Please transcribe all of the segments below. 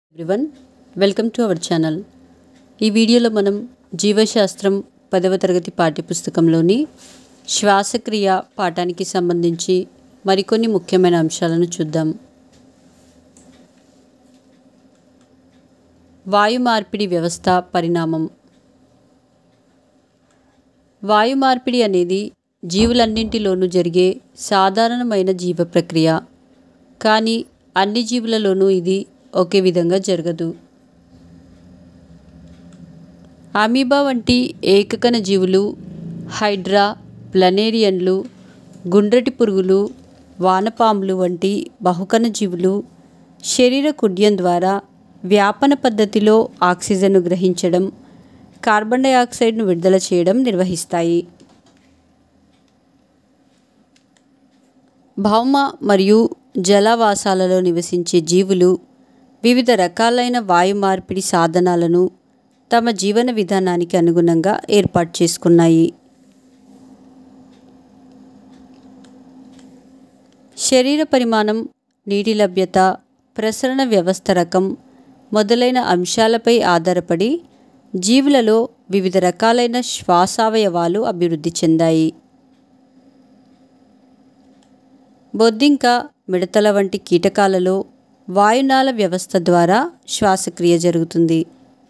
Everyone welcome to our channel ఈ వీడియోలో మనం జీవశాస్త్రం పదవ తరగతి పాఠ్యపుస్తకంలోని శ్వాసక్రియ పాఠానికి సంబంధించి మరికొన్ని ముఖ్యమైన అంశాలను చూద్దాం వాయు మార్పిడి వ్యవస్థ పరిణామం వాయు మార్పిడి అనేది జీవులన్నింటిలోనూ జరిగే సాధారణమైన జీవ ప్రక్రియ కానీ అన్ని జీవులలోనూ ఇది ఒకే విధంగా జరగదు అమీబా వంటి ఏకకణ జీవులు హైడ్రా ప్లనేరియన్లు గుండ్రటి పురుగులు వానపాములు వంటి బహుకణ జీవులు శరీర కుడ్యం ద్వారా వ్యాపన పద్ధతిలో ఆక్సిజన్ను గ్రహించడం కార్బన్ డయాక్సైడ్ను విడుదల చేయడం నిర్వహిస్తాయి భౌమ మరియు జలవాసాలలో నివసించే జీవులు వివిధ రకాలైన వాయు మార్పిడి సాధనాలను తమ జీవన విధానానికి అనుగుణంగా ఏర్పాటు చేసుకున్నాయి శరీర పరిమాణం నీటి లభ్యత ప్రసరణ వ్యవస్థ రకం మొదలైన అంశాలపై ఆధారపడి జీవులలో వివిధ రకాలైన శ్వాసావయవాలు అభివృద్ధి చెందాయి బొద్దింక మిడతల వంటి కీటకాలలో వాయునాళ వ్యవస్థ ద్వారా శ్వాసక్రియ జరుగుతుంది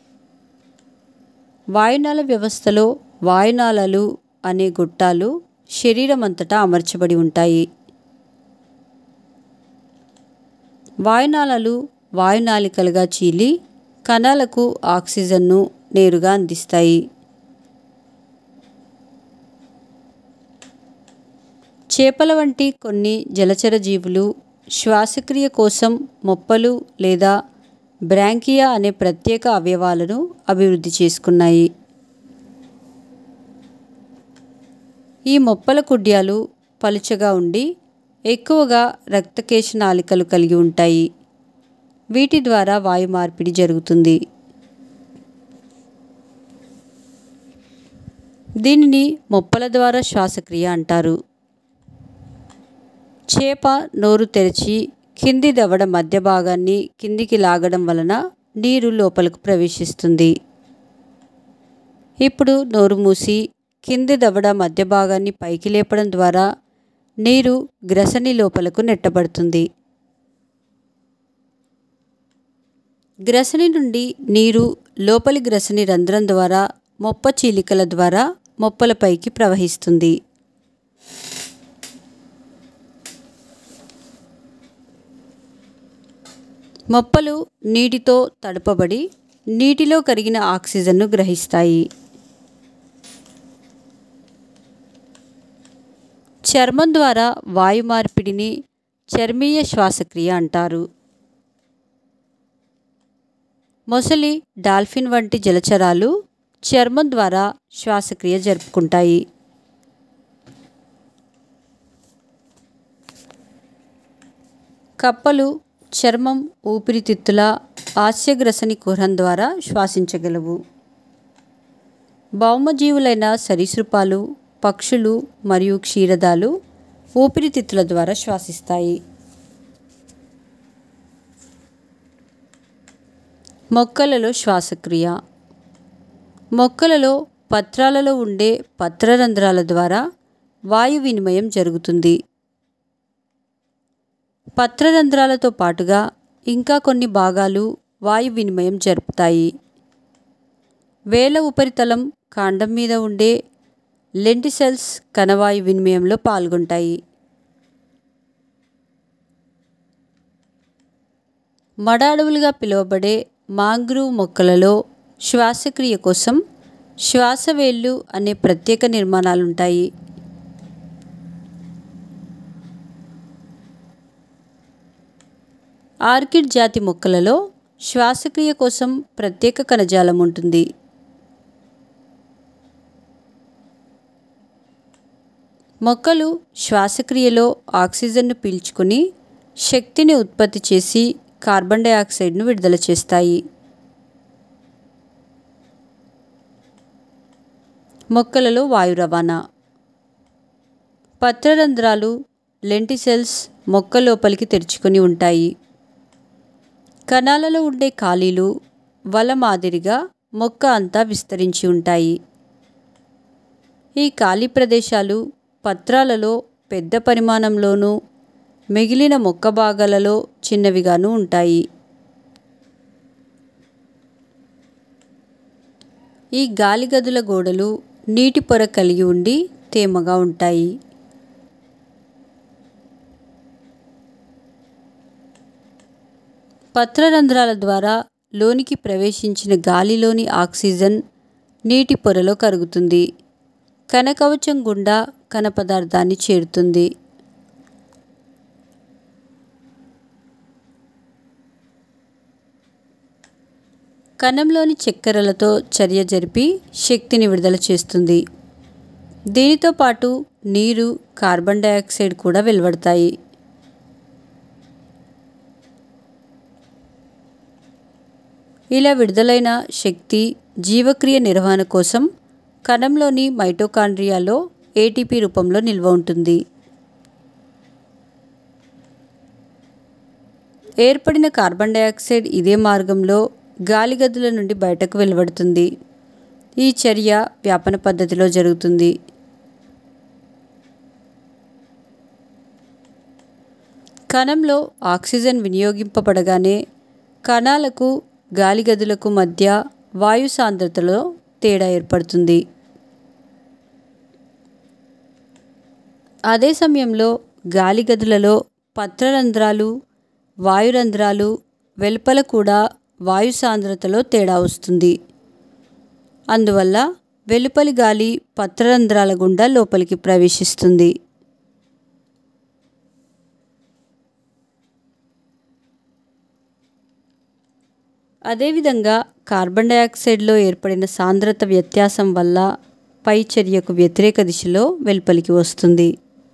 వాయునాళ వ్యవస్థలో వాయునాళాలు అనే గొట్టాలు శరీరమంతటా అమర్చబడి ఉంటాయి వాయునాళాలు వాయునాళికలుగా చీలి కణాలకు ఆక్సిజన్ను నేరుగా అందిస్తాయి చేపల వంటి కొన్ని జలచర జీవులు శ్వాసక్రియ కోసం మొప్పలు లేదా బ్రాంకియా అనే ప్రత్యేక అవయవాలను అభివృద్ధి చేసుకున్నాయి ఈ మొప్పల కుడ్యాలు పలుచగా ఉండి ఎక్కువగా రక్తకేశ నాళికలు కలిగి ఉంటాయి వీటి ద్వారా వాయు మార్పిడి జరుగుతుంది దీనిని మొప్పల ద్వారా శ్వాసక్రియ అంటారు చేప నోరు తెరిచి కింది దవడ మధ్య భాగాన్ని కిందికి లాగడం వలన నీరు లోపలకు ప్రవేశిస్తుంది ఇప్పుడు నోరు మూసి కింది దవడ మధ్య భాగాన్ని పైకి లేపడం ద్వారా నీరు గ్రసని లోపలకు నెట్టబడుతుంది గ్రసని నుండి నీరు లోపలి గ్రసని రంధ్రం ద్వారా మొప్ప చీలికల ద్వారా మొప్పలపైకి ప్రవహిస్తుంది మొప్పలు నీటితో తడపబడి నీటిలో కరిగిన ఆక్సిజన్ను గ్రహిస్తాయి చర్మం ద్వారా వాయు మార్పిడిని చర్మీయ శ్వాసక్రియ అంటారు మొసలి డాల్ఫిన్ వంటి జలచరాలు చర్మం ద్వారా శ్వాసక్రియ జరుపుకుంటాయి కప్పలు చర్మం ఊపిరితిత్తుల హాస్యగ్రసని కుహరం ద్వారా శ్వాసించగలవు భౌమజీవులైన సరీసృపాలు పక్షులు మరియు క్షీరదాలు ఊపిరితిత్తుల ద్వారా శ్వాసిస్తాయి మొక్కలలో శ్వాసక్రియ మొక్కలలో పత్రాలలో ఉండే పత్రరంధ్రాల ద్వారా వాయు వినిమయం జరుగుతుంది పత్రరంధ్రాలతో పాటుగా ఇంకా కొన్ని భాగాలు వాయు వినిమయం జరుపుతాయి వేల ఉపరితలం కాండం మీద ఉండే లెంటిసెల్స్ కణవాయు వినిమయంలో పాల్గొంటాయి మడ అడవులుగా పిలువబడే మాంగ్రూవ్ మొక్కలలో శ్వాసక్రియ కోసం శ్వాసవేళ్ళు అనే ప్రత్యేక నిర్మాణాలుంటాయి ఆర్కిడ్ జాతి మొక్కలలో శ్వాసక్రియ కోసం ప్రత్యేక కణజాలం ఉంటుంది మొక్కలు శ్వాసక్రియలో ఆక్సిజన్ను పీల్చుకుని శక్తిని ఉత్పత్తి చేసి కార్బన్ డయాక్సైడ్ను విడుదల చేస్తాయి మొక్కలలో వాయు రవాణా పత్రరంధ్రాలు లెంటిసెల్స్ మొక్క లోపలికి తెరుచుకొని ఉంటాయి కణాలలో ఉండే ఖాళీలు వల మాదిరిగా మొక్క అంతా విస్తరించి ఉంటాయి ఈ ఖాళీ ప్రదేశాలు పత్రాలలో పెద్ద పరిమాణంలోనూ మిగిలిన మొక్క భాగాలలో చిన్నవిగాను ఉంటాయి ఈ గాలి గదుల గోడలు నీటి పొర కలిగి ఉండి తేమగా ఉంటాయి పత్రరంధ్రాల ద్వారా లోనికి ప్రవేశించిన గాలిలోని ఆక్సిజన్ నీటి పొరలో కరుగుతుంది కణకవచం గుండా కణ పదార్థాన్ని చేరుతుంది కణంలోని చక్కెరలతో చర్య జరిపి శక్తిని విడుదల చేస్తుంది దీనితో పాటు నీరు కార్బన్ డయాక్సైడ్ కూడా వెలువడతాయి ఇలా విడుదలైన శక్తి జీవక్రియ నిర్వహణ కోసం కణంలోని మైటోకాండ్రియాలో ఏటీపీ రూపంలో నిల్వ ఉంటుంది ఏర్పడిన కార్బన్ డయాక్సైడ్ ఇదే మార్గంలో గాలిగదుల నుండి బయటకు వెలువడుతుంది ఈ చర్య వ్యాపన పద్ధతిలో జరుగుతుంది కణంలో ఆక్సిజన్ వినియోగింపబడగానే కణాలకు గాలిగదులకు మధ్య వాయు సాంద్రతలో తేడా ఏర్పడుతుంది అదే సమయంలో గాలిగదులలో పత్రరంధ్రాలు వాయురంధ్రాలు వెలుపల కూడా వాయు సాంద్రతలో తేడా వస్తుంది అందువల్ల వెలుపలి గాలి పత్రరంధ్రాల గుండా లోపలికి ప్రవేశిస్తుంది అదేవిధంగా కార్బన్ డయాక్సైడ్లో ఏర్పడిన సాంద్రత వ్యత్యాసం వల్ల పై చర్యకు వ్యతిరేక దిశలో వెలుపలికి వస్తుంది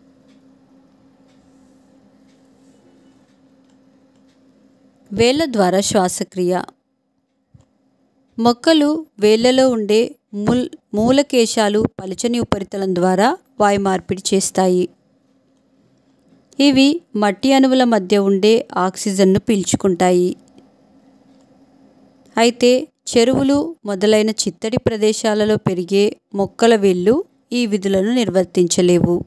వేళ్ళ ద్వారా శ్వాసక్రియ మొక్కలు వేళ్ళలో ఉండే మూల్ మూలకేశాలు పలుచని ఉపరితలం ద్వారా వాయు మార్పిడి చేస్తాయి ఇవి మట్టి అణువుల మధ్య ఉండే ఆక్సిజన్ను పీల్చుకుంటాయి అయితే చెరువులు మొదలైన చిత్తడి ప్రదేశాలలో పెరిగే మొక్కల వేళ్ళు ఈ విధులను నిర్వర్తించలేవు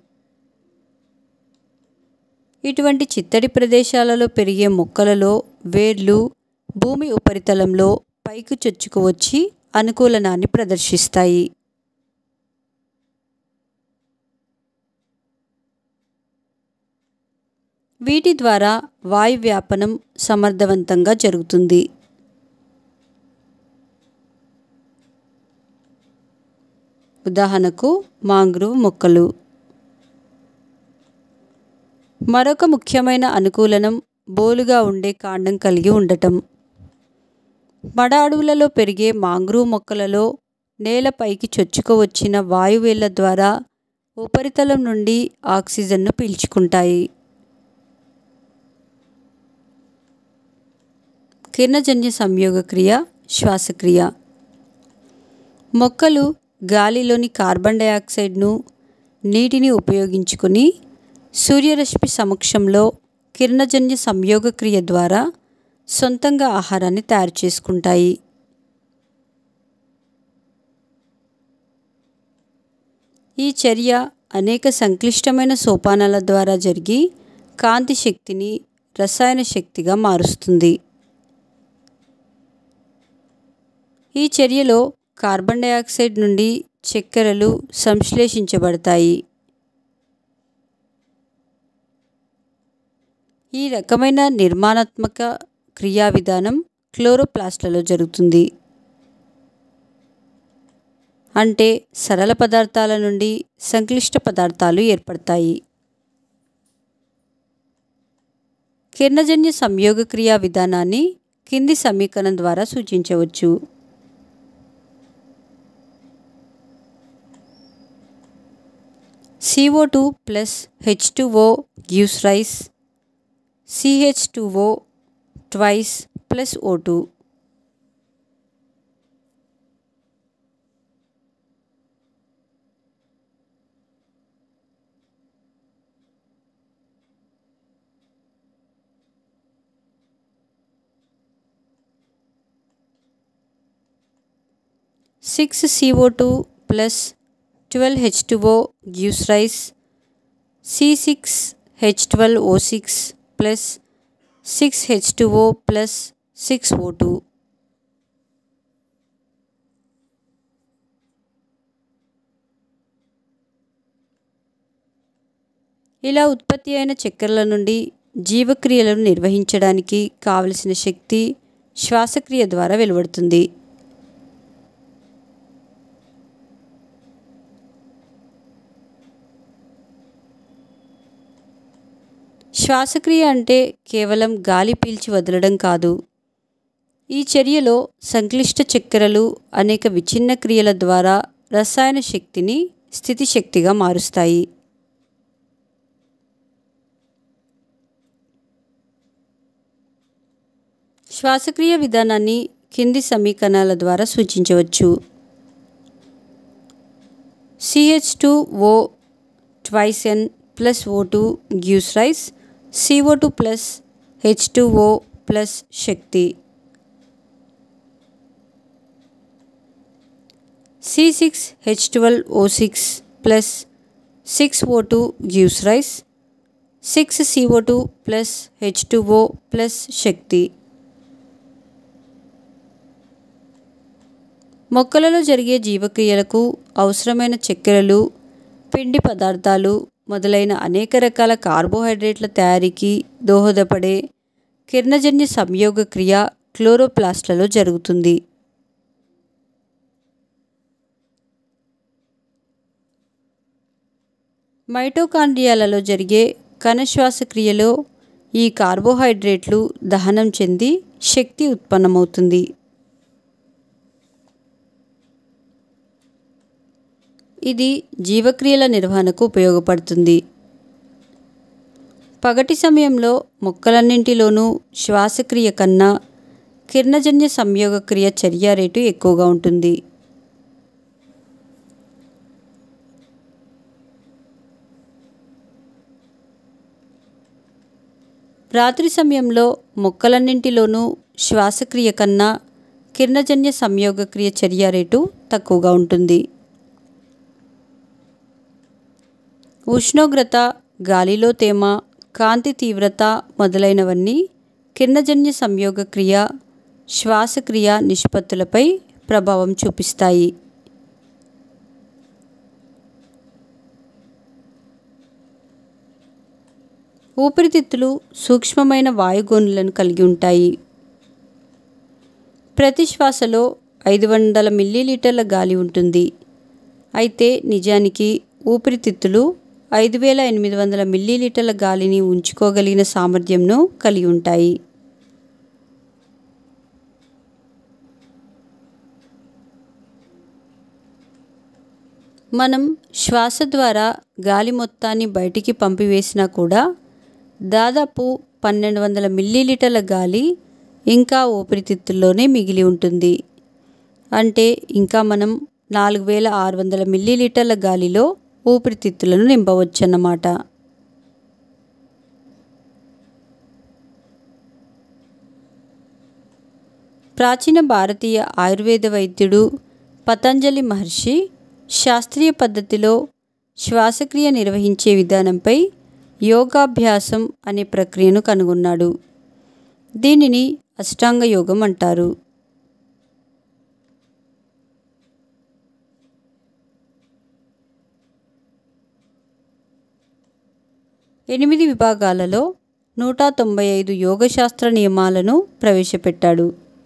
ఇటువంటి చిత్తడి ప్రదేశాలలో పెరిగే మొక్కలలో వేర్లు భూమి ఉపరితలంలో పైకి చొచ్చుకు వచ్చి అనుకూలనాన్ని ప్రదర్శిస్తాయి వీటి ద్వారా వాయు వ్యాపనం సమర్థవంతంగా జరుగుతుంది ఉదాహరణకు మాంగ్రూవ్ మొక్కలు మరొక ముఖ్యమైన అనుకూలనం బోలుగా ఉండే కాండం కలిగి ఉండటం మడ అడవులలో పెరిగే మాంగ్రూవ్ మొక్కలలో నేలపైకి చొచ్చుకోవచ్చిన వాయువేళ్ల ద్వారా ఉపరితలం నుండి ఆక్సిజన్ను పీల్చుకుంటాయి కిరణజన్య సంయోగక్రియ శ్వాసక్రియ మొక్కలు గాలిలోని కార్బన్ డయాక్సైడ్ను నీటిని ఉపయోగించుకుని సూర్యరశ్మి సమక్షంలో కిరణజన్య సంయోగక్రియ ద్వారా సొంతంగా ఆహారాన్ని తయారు చేసుకుంటాయి ఈ చర్య అనేక సంక్లిష్టమైన సోపానాల ద్వారా జరిగి కాంతి శక్తిని రసాయన శక్తిగా మారుస్తుంది ఈ చర్యలో కార్బన్ డయాక్సైడ్ నుండి చక్కెరలు సంశ్లేషించబడతాయి ఈ రకమైన నిర్మాణాత్మక క్రియా విధానం క్లోరోప్లాస్ట్లలో జరుగుతుంది అంటే సరళ పదార్థాల నుండి సంక్లిష్ట పదార్థాలు ఏర్పడతాయి కిరణజన్య సంయోగ క్రియా విధానాన్ని కింది సమీకరణం ద్వారా సూచించవచ్చు CO2 plus H2O gives rise CH2O twice plus O2. Six C O two plus twelve H two O gives rise C six H twelve O six plus six H two O plus six O two ఇలా ఉత్పత్తి అయిన చక్కెరల నుండి జీవక్రియలను నిర్వహించడానికి కావలసిన శక్తి శ్వాసక్రియ ద్వారా వెలువడుతుంది శ్వాసక్రియ అంటే కేవలం గాలి పీల్చి వదలడం కాదు ఈ చర్యలో సంక్లిష్ట చక్కెరలు అనేక విచ్ఛిన్న క్రియల ద్వారా రసాయన శక్తిని స్థితిశక్తిగా మారుస్తాయి శ్వాసక్రియ విధానాన్ని కింది సమీకరణాల ద్వారా సూచించవచ్చు C H two O twice N plus O two gives rise C O two plus H two O plus శక్తి C six H twelve O six plus six O two gives rise six C O two plus H two O plus శక్తి మొక్కలలో జరిగే జీవక్రియలకు అవసరమైన చక్కెరలు పిండి పదార్థాలు మొదలైన అనేక రకాల కార్బోహైడ్రేట్ల తయారీకి దోహదపడే కిరణజన్య సంయోగ క్రియ క్లోరోప్లాస్ట్లలో జరుగుతుంది మైటోకాండ్రియాలలో జరిగే కణశ్వాస క్రియలో ఈ కార్బోహైడ్రేట్లు దహనం చెంది శక్తి ఉత్పన్నమవుతుంది ఇది జీవక్రియల నిర్వహణకు ఉపయోగపడుతుంది పగటి సమయంలో మొక్కలన్నింటిలోనూ శ్వాసక్రియ కన్నా కిరణజన్య సంయోగ క్రియ చర్య రేటు ఎక్కువగా ఉంటుంది రాత్రి సమయంలో మొక్కలన్నింటిలోనూ శ్వాసక్రియ కన్నా కిరణజన్య సంయోగ క్రియ చర్య రేటు తక్కువగా ఉంటుంది ఉష్ణోగ్రత గాలిలో తేమ కాంతి తీవ్రత మొదలైనవన్నీ కిరణజన్య సంయోగ క్రియ శ్వాసక్రియ నిష్పత్తులపై ప్రభావం చూపిస్తాయి ఊపిరితిత్తులు సూక్ష్మమైన వాయుగోనులను కలిగి ఉంటాయి ప్రతి శ్వాసలో ఐదు వందల మిల్లీలీటర్ల గాలి ఉంటుంది అయితే నిజానికి ఊపిరితిత్తులు ఐదు వేల ఎనిమిది వందల మిల్లీలీటర్ల గాలిని ఉంచుకోగలిగిన సామర్థ్యంను కలిగి ఉంటాయి మనం శ్వాస ద్వారా గాలి మొత్తాన్ని బయటికి పంపివేసినా కూడా దాదాపు పన్నెండు వందల మిల్లీలీటర్ల గాలి ఇంకా ఊపిరితిత్తుల్లోనే మిగిలి ఉంటుంది అంటే ఇంకా మనం నాలుగు వేల ఆరు వందల మిల్లీలీటర్ల గాలిలో ఊపిరితిత్తులను నింపవచ్చన్నమాట ప్రాచీన భారతీయ ఆయుర్వేద వైద్యుడు పతంజలి మహర్షి శాస్త్రీయ పద్ధతిలో శ్వాసక్రియ నిర్వహించే విధానంపై యోగాభ్యాసం అనే ప్రక్రియను కనుగొన్నాడు దీనిని అష్టాంగ యోగం అంటారు ఎనిమిది విభాగాలలో నూట తొంభై ఐదు యోగశాస్త్ర నియమాలను ప్రవేశపెట్టాడు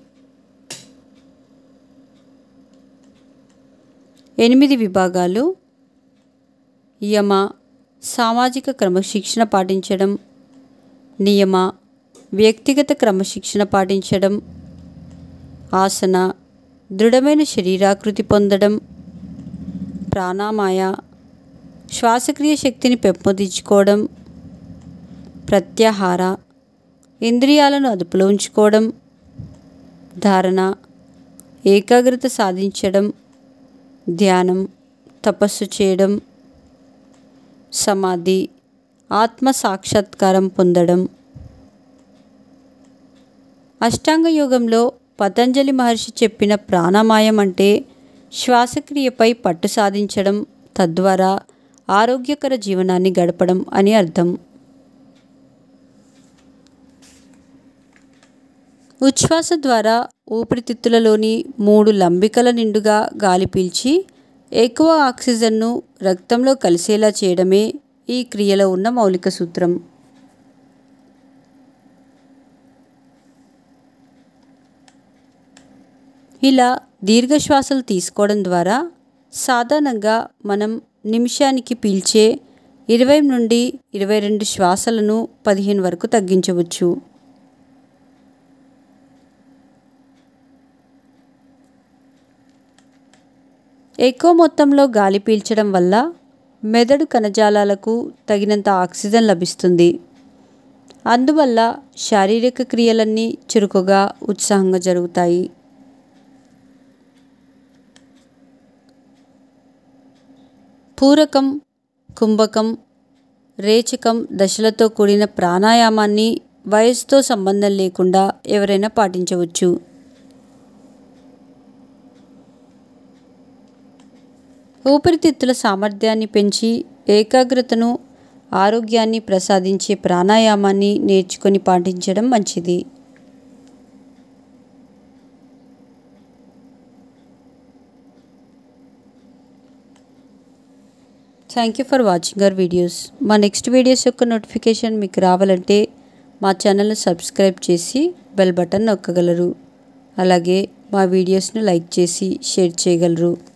ఎనిమిది విభాగాలు యమ సామాజిక క్రమశిక్షణ పాటించడం నియమ వ్యక్తిగత క్రమశిక్షణ పాటించడం ఆసన దృఢమైన శరీరాకృతి పొందడం ప్రాణామాయ శ్వాసక్రియ శక్తిని పెంపొందించుకోవడం ప్రత్యాహార ఇంద్రియాలను అదుపులో ఉంచుకోవడం ధారణ ఏకాగ్రత సాధించడం ధ్యానం తపస్సు చేయడం సమాధి ఆత్మ సాక్షాత్కారం పొందడం అష్టాంగ యోగంలో పతంజలి మహర్షి చెప్పిన ప్రాణామాయం అంటే శ్వాసక్రియపై పట్టు సాధించడం తద్వారా ఆరోగ్యకర జీవనాన్ని గడపడం అని అర్థం ఉచ్ఛ్వాస ద్వారా ఊపిరితిత్తులలోని మూడు లంబికల నిండుగా గాలి పీల్చి ఎక్కువ ఆక్సిజన్ను రక్తంలో కలిసేలా చేయడమే ఈ క్రియలో ఉన్న మౌలిక సూత్రం ఇలా దీర్ఘశ్వాసలు తీసుకోవడం ద్వారా సాధారణంగా మనం నిమిషానికి పీల్చే ఇరవై నుండి ఇరవై రెండు శ్వాసలను పదిహేను వరకు తగ్గించవచ్చు ఎక్కువ మొత్తంలో గాలి పీల్చడం వల్ల మెదడు కణజాలాలకు తగినంత ఆక్సిజన్ లభిస్తుంది అందువల్ల శారీరక క్రియలన్నీ చురుకుగా ఉత్సాహంగా జరుగుతాయి పూరకం కుంభకం రేచకం దశలతో కూడిన ప్రాణాయామాన్ని వయసుతో సంబంధం లేకుండా ఎవరైనా పాటించవచ్చు ఊపిరితిత్తుల సామర్థ్యాన్ని పెంచి ఏకాగ్రతను ఆరోగ్యాన్ని ప్రసాదించే ప్రాణాయామాన్ని నేర్చుకొని పాటించడం మంచిది thank you for watching our videos మా నెక్స్ట్ వీడియోస్ యొక్క నోటిఫికేషన్ మీకు రావాలంటే మా ఛానల్ని సబ్స్క్రైబ్ చేసి బెల్ బటన్ నొక్కగలరు అలాగే మా వీడియోస్ను లైక్ చేసి షేర్ చేయగలరు